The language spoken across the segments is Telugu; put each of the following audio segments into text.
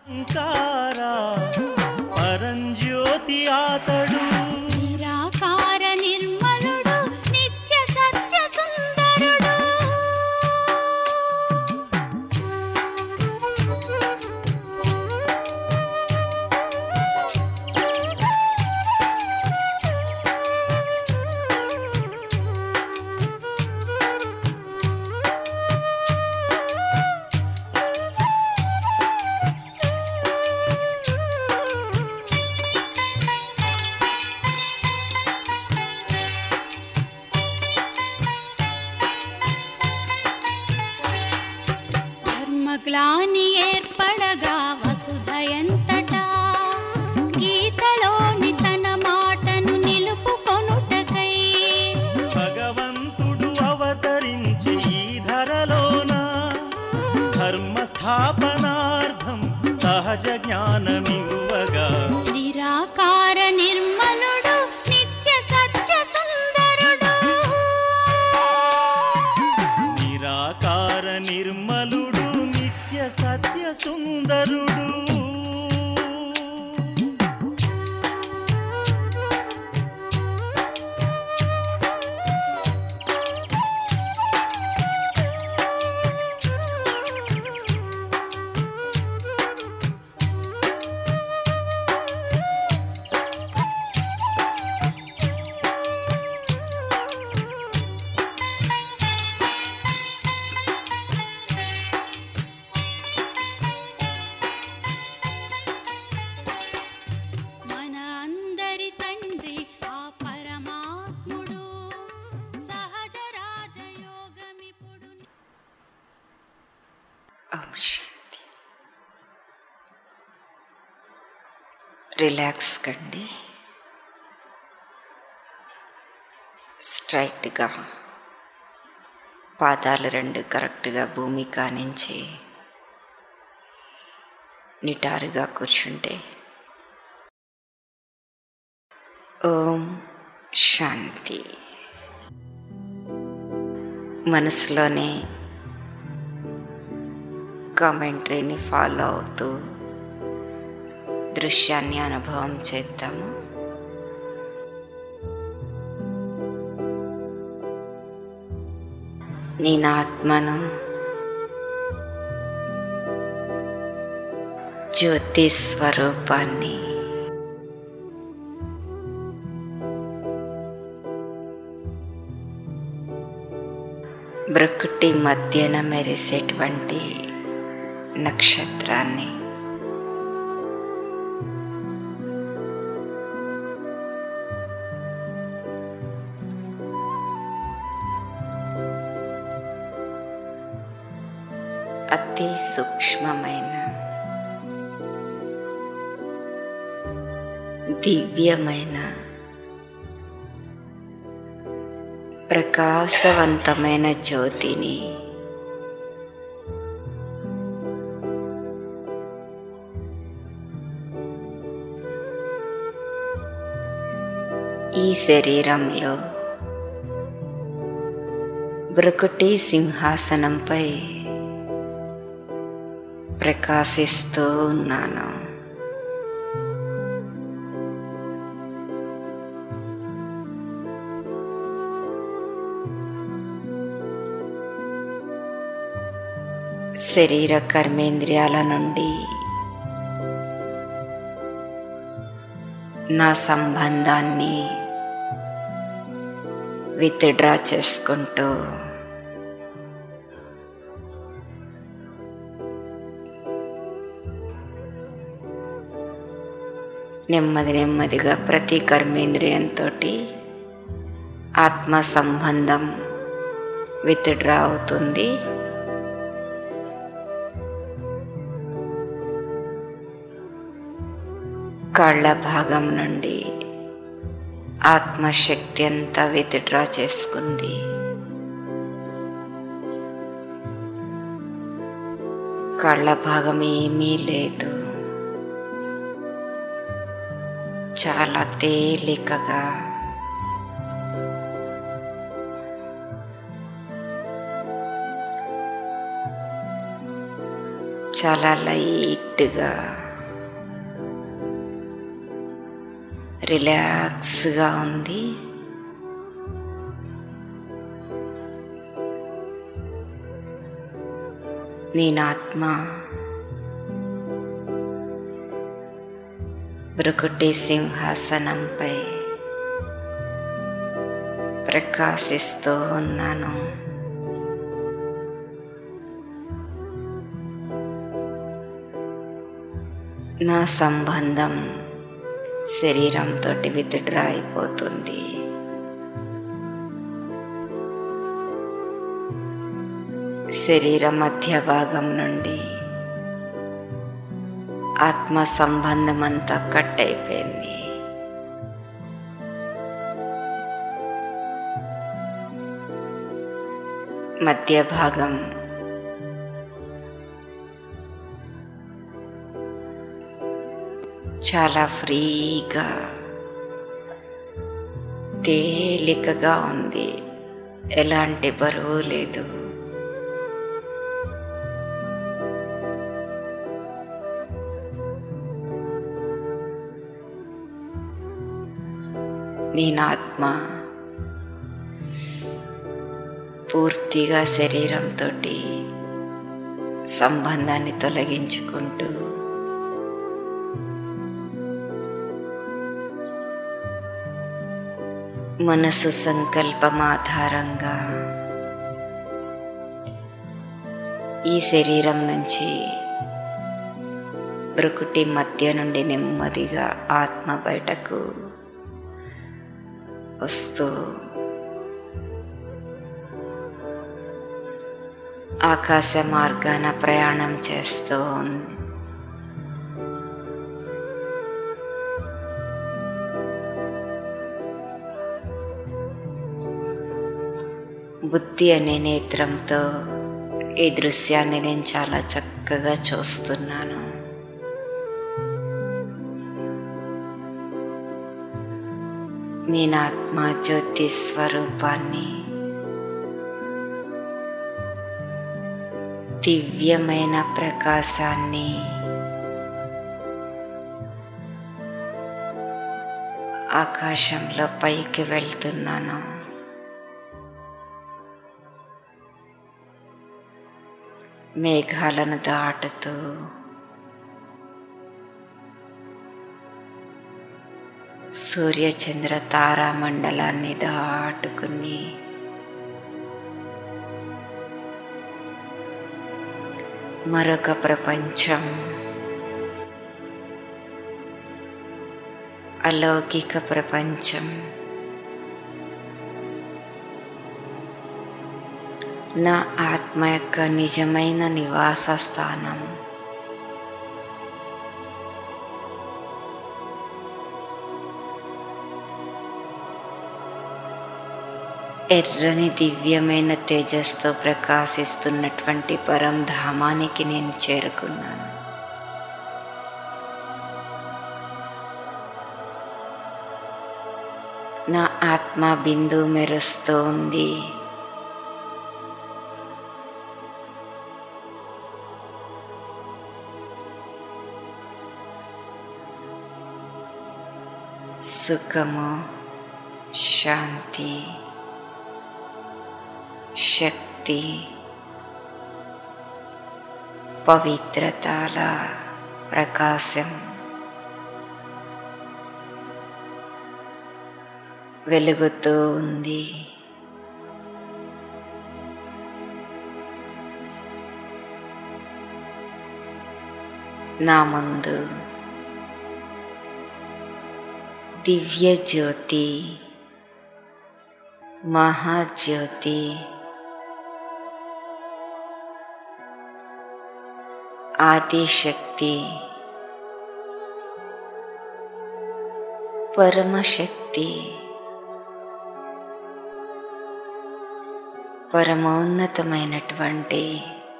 ఓంకారా పరంజ్యోతి ఆతడు నిరాకార నిర్మలుడు నిత్య సత్య సుందరుడు ధర్మగ్లాని ఏర్పడగా వసుధయంతటా గీతలోని తన మాటను నిలుపుకొనుటకై భగవంతుడు అవతరించి ఈ ధరలోన ధర్మ స్థాపనార్థం సహజ జ్ఞానమివ్వగా నిరాకార నిర్మలుడు నిత్య సత్య సుందరుడు నిరాకార నిర్మలుడు నిత్య సత్య సుందరుడు మన అందరి తండ్రి ఆ పరమాత్ముడు సహజ రాజయోగమిపుడు ఓం శాంతి రిలాక్స్ కండి స్ట్రైట్గా పాదాలు రెండు కరెక్ట్గా భూమి కానించి నిటారుగా కూర్చుంటే ఓం శాంతి మనసులోనే కామెంటరీని ఫాలో అవుతూ దృశ్యాన్ని అనుభవం చేద్దాము నేను ఆత్మను జ్యోతి స్వరూపాన్ని బ్రకుటి మధ్యన మెరిసేటువంటి నక్షత్రాన్ని అతి సూక్ష్మమైన దివ్యమైన ప్రకాశవంతమైన జ్యోతిని ఈ శరీరంలో బ్రకుటి సింహాసనంపై ప్రకాశిస్తూ ఉన్నాను శరీర కర్మేంద్రియాల నుండి నా సంబంధాన్ని విత్డ్రా చేసుకుంటూ నెమ్మది నెమ్మదిగా ప్రతి కర్మేంద్రియంతో ఆత్మ సంబంధం విత్డ్రా అవుతుంది కళ్ళ భాగం నుండి ఆత్మశక్తి అంతా విత్డ్రా చేసుకుంది కళ్ళ భాగం ఏమీ లేదు చాలా తేలికగా చాలా లైట్గా రిలాక్స్గా ఉంది నేను ఆత్మ బ్రుకుటి సింహాసనంపై ప్రకాశిస్తూ ఉన్నాను నా సంబంధం శరీరంతో విత్డ్రా అయిపోతుంది శరీర మధ్య భాగం నుండి ఆత్మ సంబంధం అంతా కట్ అయిపోయింది మధ్య భాగం చాలా ఫ్రీగా తేలికగా ఉంది ఎలాంటి బరువు లేదు నేను ఆత్మ పూర్తిగా శరీరంతో సంబంధాన్ని తొలగించుకుంటూ మనసు సంకల్పం ఆధారంగా ఈ శరీరం నుంచి బ్రుకుటి మధ్య నుండి నెమ్మదిగా ఆత్మ బయటకు వస్తూ ఆకాశ మార్గాన ప్రయాణం చేస్తూ ఉంది బుద్ధి అనే నేత్రంతో ఈ దృశ్యాన్ని నేను చాలా చక్కగా చూస్తున్నాను నేను ఆత్మ జ్యోతి స్వరూపాన్ని దివ్యమైన ప్రకాశాన్ని ఆకాశంలో పైకి వెళ్తున్నాను మేఘాలను దాటుతూ సూర్యచంద్ర తారామండలాన్ని దాటుకుని మరొక ప్రపంచం అలౌకిక ప్రపంచం నా ఆత్మ యొక్క నిజమైన నివాస స్థానం ఎర్రని దివ్యమైన తేజస్తో ప్రకాశిస్తున్నటువంటి పరంధామానికి నేను చేరుకున్నాను నా ఆత్మ బిందు మెరుస్తోంది సుఖము శాంతి శక్తి పవిత్రతాల ప్రకాశం వెలుగుతూ ఉంది నా ముందు దివ్య జ్యోతి మహాజ్యోతి ఆదిశక్తి పరమశక్తి పరమోన్నతమైనటువంటి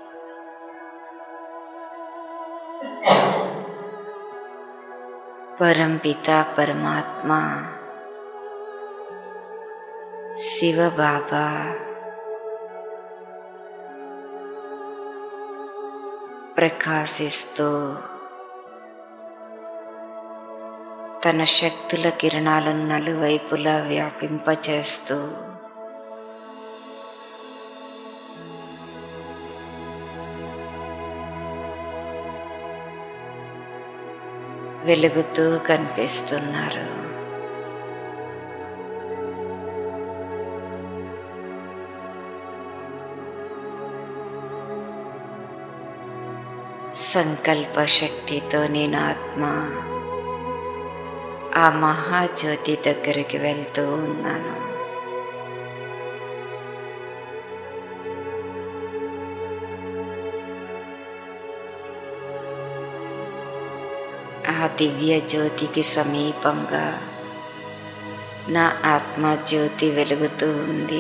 పరంపిత పరమాత్మ శివ బాబా ప్రకాశిస్తూ తన శక్తుల కిరణాలను నలువైపులా వ్యాపింపచేస్తూ వెలుగుతూ కనిపిస్తున్నారు సంకల్ప శక్తితో నేను ఆత్మ ఆ మహాజ్యోతి దగ్గరికి వెళ్తూ ఉన్నాను ఆ దివ్య జ్యోతికి సమీపంగా నా ఆత్మ జ్యోతి వెలుగుతూ ఉంది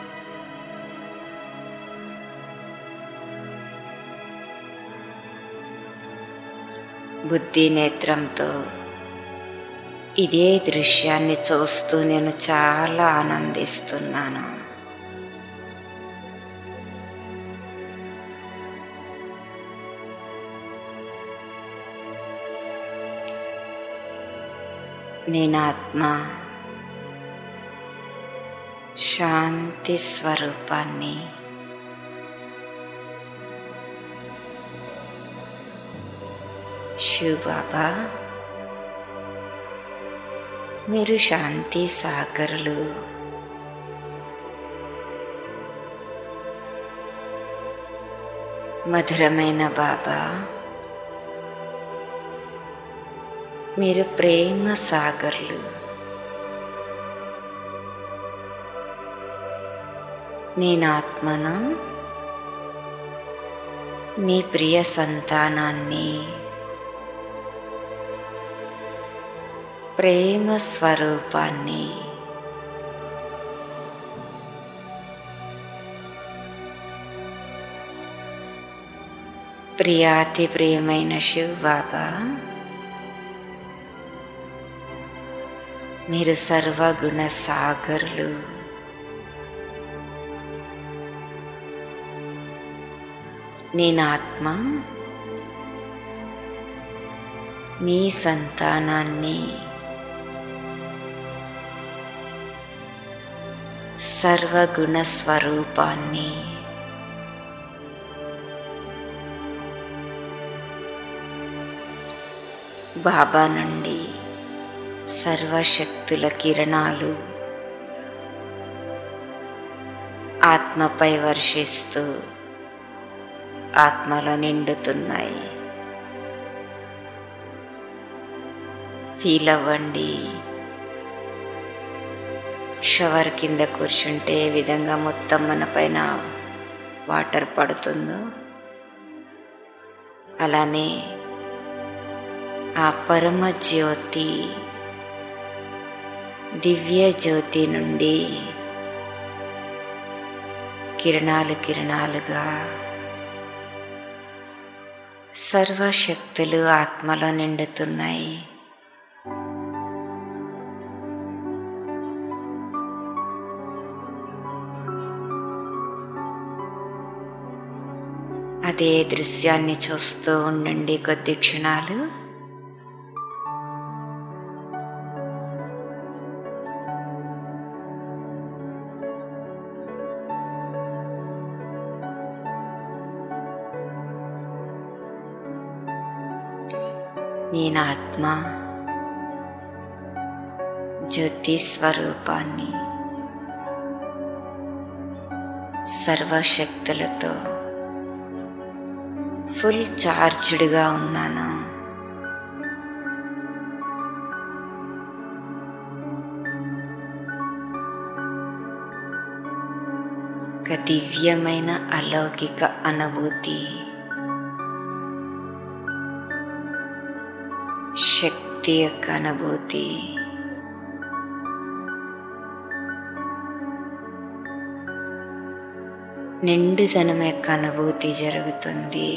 బుద్ధి నేత్రంతో ఇదే దృశ్యాన్ని చూస్తూ నేను చాలా ఆనందిస్తున్నాను నేను ఆత్మ శాంతి స్వరూపాన్ని శివ్ బాబా మీరు శాంతి సాగరులు మధురమైన బాబా మీరు ప్రేమ సాగర్లు నేను ఆత్మను మీ ప్రియ సంతానాన్ని ప్రేమ స్వరూపాన్ని ప్రియాతి ప్రియమైన శివ్ బాబా మీరు సర్వగుణ సాగర్లు నేను ఆత్మ మీ సంతానాన్ని సర్వగుణ స్వరూపాన్ని బాబా నుండి సర్వశక్తుల కిరణాలు ఆత్మపై వర్షిస్తూ ఆత్మలో నిండుతున్నాయి ఫీల్ అవ్వండి షవర్ కింద కూర్చుంటే ఏ విధంగా మొత్తం మన పైన వాటర్ పడుతుందో అలానే ఆ పరమ జ్యోతి దివ్య జ్యోతి నుండి కిరణాలు కిరణాలుగా సర్వశక్తులు ఆత్మలో నిండుతున్నాయి అదే దృశ్యాన్ని చూస్తూ ఉండండి కొద్ది క్షణాలు నేను ఆత్మ జ్యోతి స్వరూపాన్ని సర్వశక్తులతో ఫుల్ చార్జ్డ్గా ఉన్నాను ఒక దివ్యమైన అలౌకిక అనుభూతి శక్తి యొక్క అనుభూతి నిండుదనం యొక్క అనుభూతి జరుగుతుంది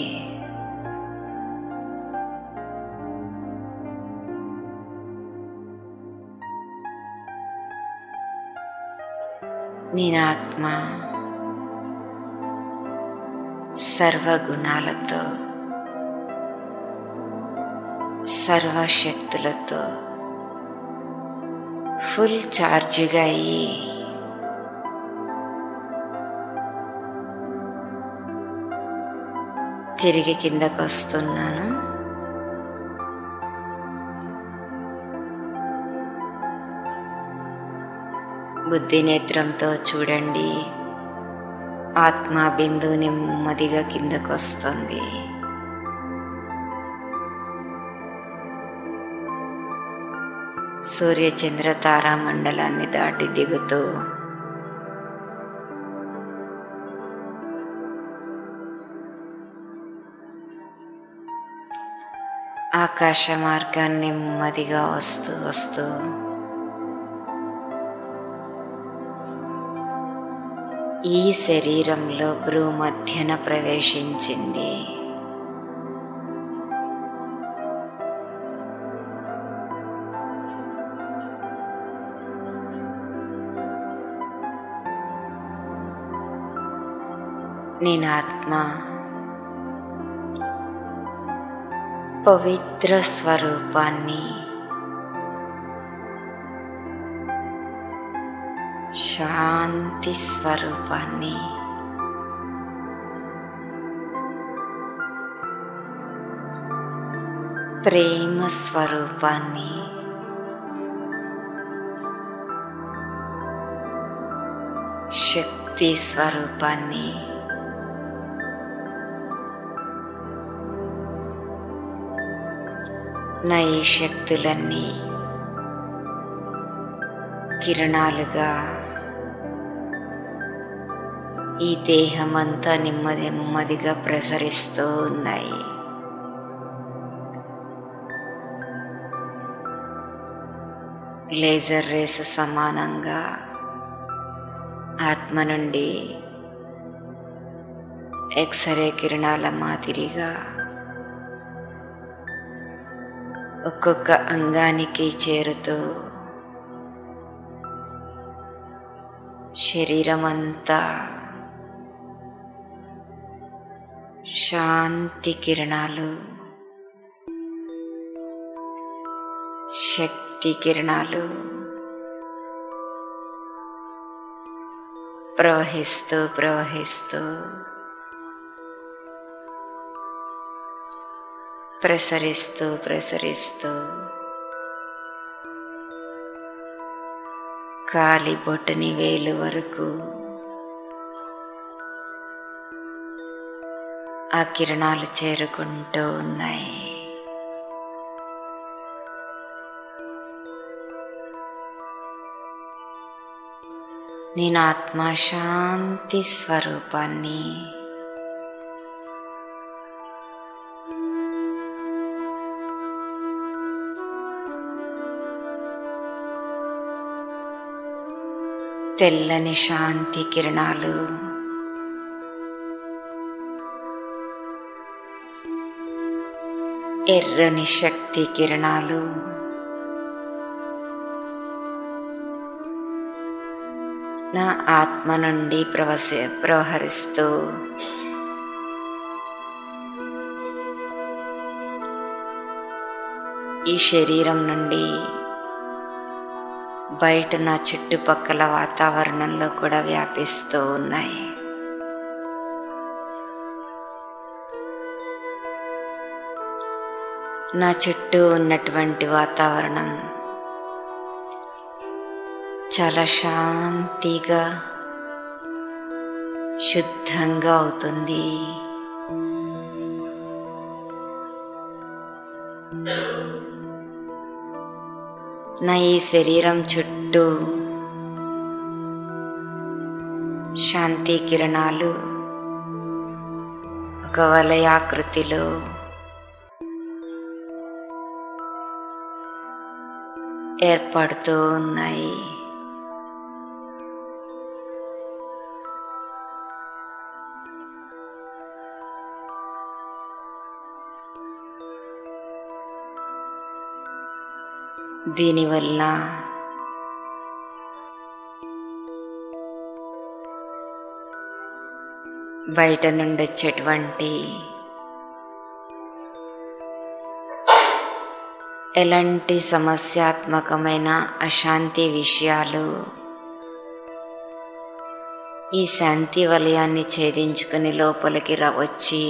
నేను ఆత్మ సర్వగుణాలతో సర్వశక్తులతో ఫుల్ ఛార్జ్గా అయ్యి తిరిగి కిందకు వస్తున్నాను బుద్ధి నేత్రంతో చూడండి ఆత్మ బిందు నెమ్మదిగా కిందకు వస్తుంది సూర్యచంద్ర తారామండలాన్ని దాటి దిగుతూ ఆకాశ మార్గాన్ని నెమ్మదిగా వస్తూ వస్తూ ఈ శరీరంలో భ్రూ మధ్యన ప్రవేశించింది నేను ఆత్మ పవిత్ర స్వరూపాన్ని శాంతి స్వరూపాన్ని ప్రేమ స్వరూపాన్ని శక్తి స్వరూపాన్ని నా ఈ శక్తులన్నీ కిరణాలుగా ఈ దేహమంతా నెమ్మది నెమ్మదిగా ప్రసరిస్తూ ఉన్నాయి లేజర్ రేసు సమానంగా ఆత్మ నుండి ఎక్స్రే కిరణాల మాదిరిగా ఒక్కొక్క అంగానికి చేరుతూ శరీరం అంతా శాంతి కిరణాలు శక్తి కిరణాలు ప్రవహిస్తూ ప్రవహిస్తూ ప్రసరిస్తూ ప్రసరిస్తూ కాలి బొట్టని వేలు వరకు ఆ కిరణాలు చేరుకుంటూ ఉన్నాయి నేను ఆత్మశాంతి స్వరూపాన్ని తెల్లని శాంతి కిరణాలు ఎర్రని శక్తి కిరణాలు నా ఆత్మ నుండి ప్రవస ప్రవహరిస్తూ ఈ శరీరం నుండి బయట నా చుట్టుపక్కల వాతావరణంలో కూడా వ్యాపిస్తూ ఉన్నాయి నా చుట్టూ ఉన్నటువంటి వాతావరణం చాలా శాంతిగా శుద్ధంగా అవుతుంది నా ఈ శరీరం చుట్టూ శాంతి కిరణాలు ఒక వలయాకృతిలో ఏర్పడుతూ ఉన్నాయి దీనివల్ల బయట నుండి వచ్చేటువంటి ఎలాంటి సమస్యాత్మకమైన అశాంతి విషయాలు ఈ శాంతి వలయాన్ని ఛేదించుకుని లోపలికి రావచ్చి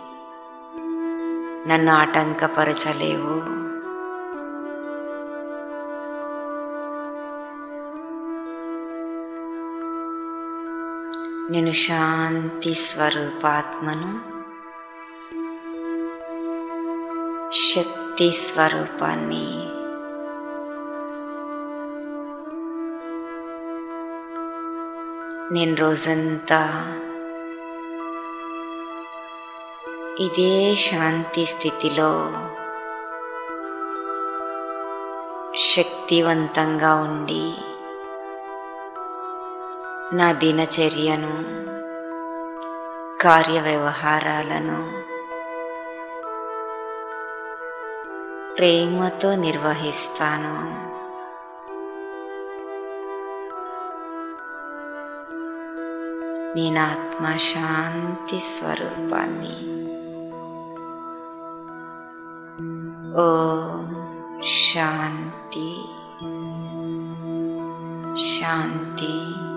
నన్ను ఆటంకపరచలేవు నేను శాంతి స్వరూపాత్మను శక్తి స్వరూపాన్ని నేను రోజంతా ఇదే శాంతి స్థితిలో శక్తివంతంగా ఉండి నా దినచర్యను కార్య వ్యవహారాలను ప్రేమతో నిర్వహిస్తాను నేను ఆత్మ శాంతి స్వరూపాన్ని ఓం శాంతి శాంతి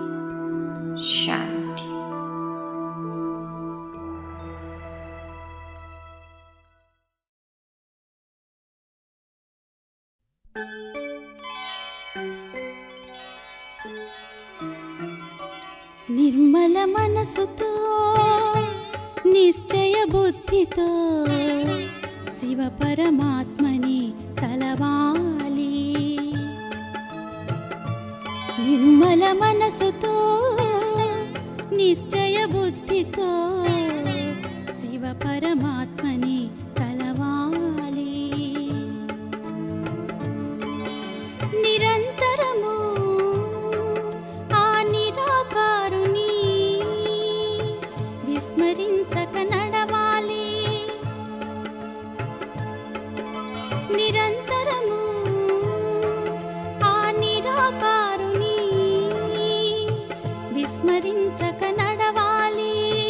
శాంతి నిర్మల మనసుతో నిశ్చయ బుద్ధితో శివ పరమాత్మని తలవాలి నిర్మల మనసుతో నిశ్చయ బుద్ధితో శివ పరమాత్మని తలవాలి నిరంతరము ఆ నిరాకారుని విస్మరించక నడవాలి నిరంతరము ఆ నిరాకారుని విస్మరించక నడవాలి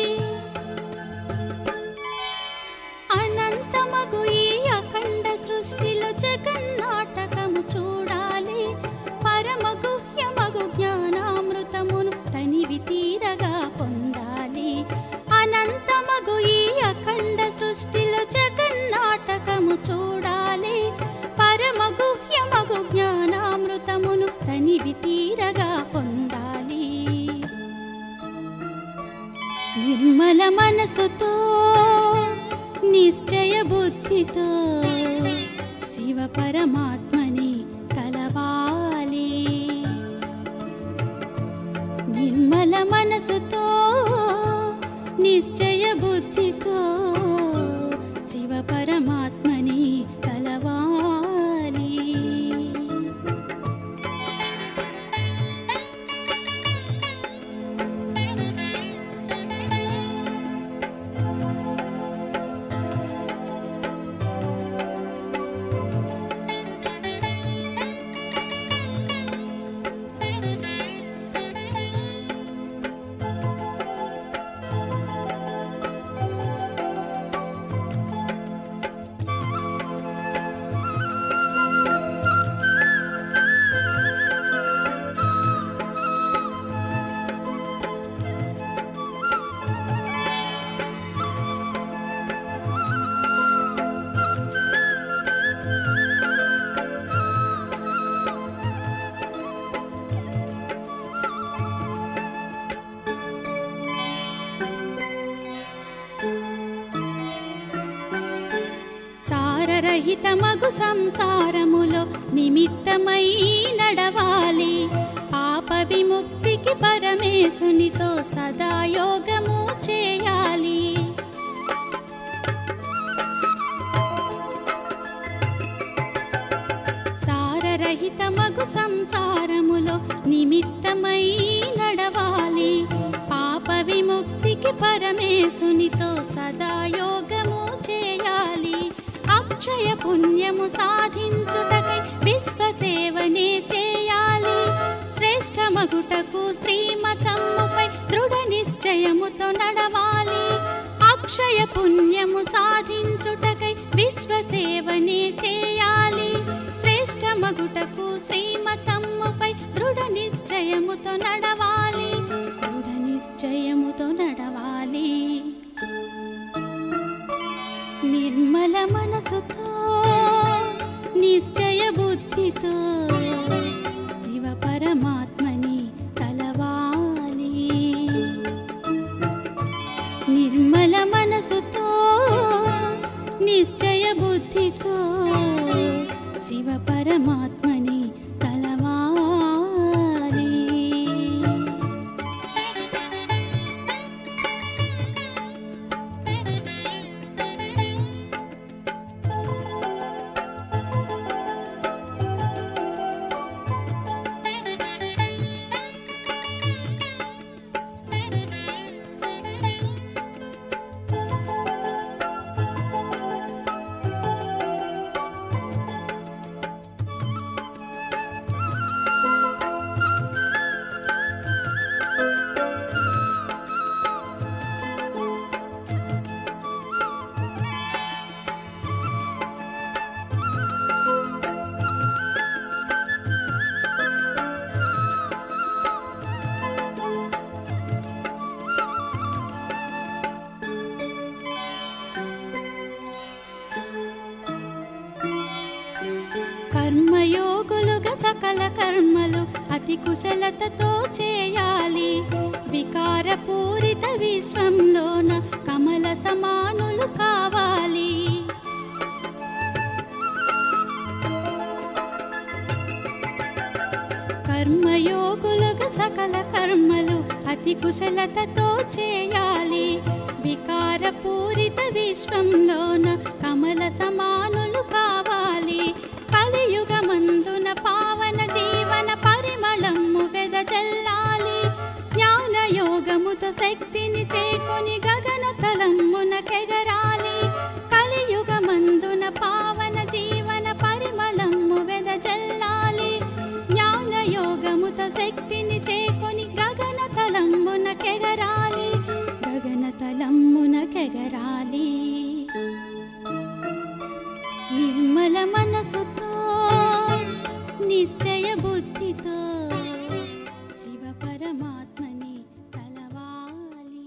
అనంతమగు ఈ అఖండ సృష్టిలో జగన్నాటకము చూడాలి పరమగుహ్యమగు జ్ఞానామృతమును తనివి తీరగా పొందాలి అనంతమగు ఈ అఖండ సృష్టిలో జగన్నాటకము చూడాలి పరమగుహ్యమగు జ్ఞానామృతమును తనివి తీరగా పొందాలి నిర్మల మనసుతో నిశ్చయ బుద్ధితో శివ పరమాత్మని కలవాలి నిర్మల మనసుతో నిశ్చయ బుద్ధితో శివ పరమాత్మని కలవాలి సారరహితమగు సంసారములో నిమిత్తమై నడవాలి పాప విముక్తికి పరమేశునితో సదా యోగము చేయాలి సారరహితమగు సంసారములో నిమిత్తమై నడవాలి పాప విముక్తికి పరమేశునితో సదా యోగము చేయాలి అక్షయ పుణ్యము సాధించుటకై విశ్వసేవనే చేయాలి శ్రేష్టమగుటకు శ్రీమతమ్ముపై దృఢ నిశ్చయముతో నడవాలి అక్షయ పుణ్యము సాధించుటకై విశ్వసేవనే చేయాలి చేయుటకు శ్రీమతమ్ముపై దృఢ నిశ్చయముతో నడవాలి దృఢ నిశ్చయముతో నడవాలి నిర్మల మనసుతో నిశ్చయ బుద్ధితో శివ పరమాత్మని తలవాలి నిర్మల మనసుతో నిశ్చయ బుద్ధితో శివ పరమాత్మని తలవాలి కర్మయోగులుగా సకల కర్మలు అతి కుశలతతో చేయాలి వికారపూరిత విశ్వంలోన కమల సమానులు కావాలి కర్మయోగులుగా సకల కర్మలు అతి కుశలతతో చేయాలి వికారపూరిత విశ్వంలోన కమల సమానులు కావాలి కలియుగమందున పావన జీవన పరిమళము వెదజల్లాలి జ్ఞాన యోగముతో శక్తిని చేకొని గగన తలమున కెగరాలి కలియుగమందున పావన జీవన పరిమళము వెదజల్లాలి జ్ఞాన యోగముతో శక్తిని చేకొని గగన తలమున కెగరాలి గగన తలమున కెగరాలి నిర్మల మనసుతో నిశ్చయ బుద్ధితో శివ పరమాత్మని తలవాలి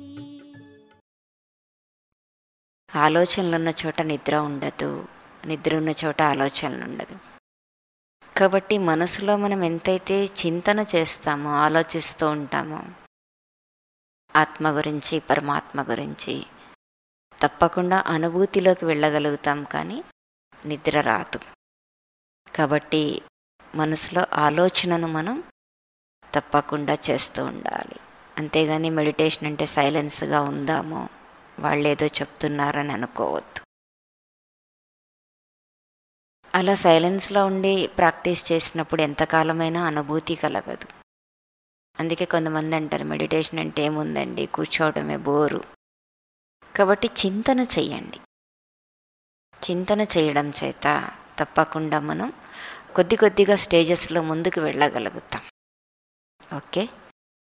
ఆలోచనలున్న చోట నిద్ర ఉండదు నిద్ర ఉన్న చోట ఆలోచనలు ఉండదు కాబట్టి మనసులో మనం ఎంతైతే చింతన చేస్తామో ఆలోచిస్తూ ఉంటామో ఆత్మ గురించి పరమాత్మ గురించి తప్పకుండా అనుభూతిలోకి వెళ్ళగలుగుతాం కానీ నిద్ర రాదు కాబట్టి మనసులో ఆలోచనను మనం తప్పకుండా చేస్తూ ఉండాలి అంతేగాని మెడిటేషన్ అంటే సైలెన్స్గా ఉందామో వాళ్ళు ఏదో చెప్తున్నారని అనుకోవద్దు అలా సైలెన్స్లో ఉండి ప్రాక్టీస్ చేసినప్పుడు ఎంతకాలమైనా అనుభూతి కలగదు అందుకే కొంతమంది అంటారు మెడిటేషన్ అంటే ఏముందండి కూర్చోవడమే బోరు కాబట్టి చింతన చెయ్యండి చింతన చేయడం చేత తప్పకుండా మనం కొద్ది కొద్దిగా స్టేజెస్లో ముందుకు వెళ్ళగలుగుతాం ఓకే